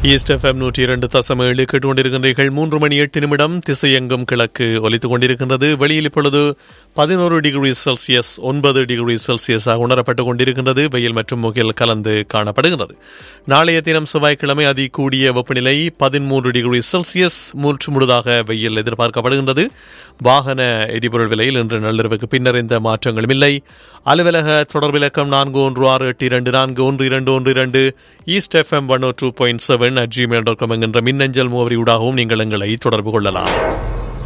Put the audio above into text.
east FM நூற்றி இரண்டு தசம் ஏழு கேட்டுக்கொண்டிருக்கின்றீர்கள் மூன்று மணி எட்டு நிமிடம் திசையெங்கும் கிழக்கு ஒலித்துக் கொண்டிருக்கின்றது வெளியில் இப்பொழுது பதினோரு டிகிரி செல்சியஸ் ஒன்பது டிகிரி செல்சியஸாக உணரப்பட்டுக் கொண்டிருக்கின்றது வெயில் மற்றும் முகில் கலந்து காணப்படுகிறது நாளைய தினம் செவ்வாய்க்கிழமை அதி கூடிய வெப்பநிலை பதிமூன்று டிகிரி செல்சியஸ் மூன்று முழுதாக வெயில் எதிர்பார்க்கப்படுகின்றது வாகன எரிபொருள் விலையில் இன்று நள்ளிரவுக்கு பின்னர் எந்த மாற்றங்களும் இல்லை அலுவலக தொடர்பிலக்கம் நான்கு ஒன்று ஆறு எட்டு இரண்டு நான்கு ஒன்று இரண்டு ஒன்று இரண்டு east FM one O two point seven at Gmail dot com என்கின்ற மின்னஞ்சல் முகவரியூடாகவும் நீங்கள் எங்களை தொடர்பு கொள்ளலாம்